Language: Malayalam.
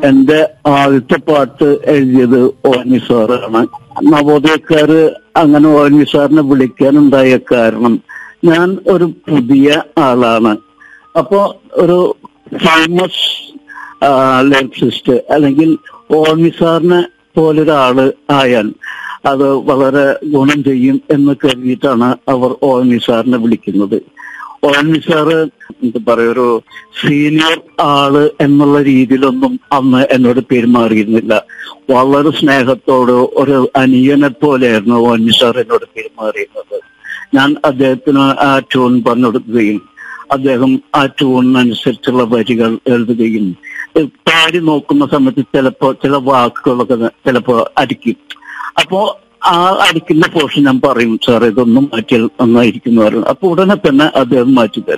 എന്റെ ആദ്യത്തെ പാട്ട് എഴുതിയത് ഓനി സാറാണ് നവോദയക്കാര് അങ്ങനെ ഓനി സാറിനെ വിളിക്കാനുണ്ടായ കാരണം ഞാൻ ഒരു പുതിയ ആളാണ് അപ്പോ ഒരു ഫേമസ് ലിറിക്സിസ്റ്റ് അല്ലെങ്കിൽ ഓണി സാറിനെ പോലൊരാള് ആയാൽ അത് വളരെ ഗുണം ചെയ്യും എന്ന് കരുതിയിട്ടാണ് അവർ ഓണി സാറിനെ വിളിക്കുന്നത് ഓണി സാറ് എന്താ പറയാ ഒരു സീനിയർ ആള് എന്നുള്ള രീതിയിലൊന്നും അന്ന് എന്നോട് പെരുമാറിയിരുന്നില്ല വളരെ സ്നേഹത്തോട് ഒരു അനിയനെ പോലെയായിരുന്നു ഓണി സാർ എന്നോട് പെരുമാറിയിരുന്നത് ഞാൻ അദ്ദേഹത്തിന് ആ ട്യൂൺ പറഞ്ഞു കൊടുക്കുകയും അദ്ദേഹം ആ ട്യൂണിനനുസരിച്ചുള്ള വരികൾ എഴുതുകയും ഏഹ് പാടി നോക്കുന്ന സമയത്ത് ചിലപ്പോ ചില വാക്കുകളൊക്കെ ചിലപ്പോ അടിക്കും അപ്പോ ആ അടിക്കുന്ന പോർഷൻ ഞാൻ പറയും സാർ ഇതൊന്നും മാറ്റിയാൽ നന്നായിരിക്കും എന്ന് പറയും അപ്പൊ ഉടനെ തന്നെ അദ്ദേഹം മാറ്റി തരും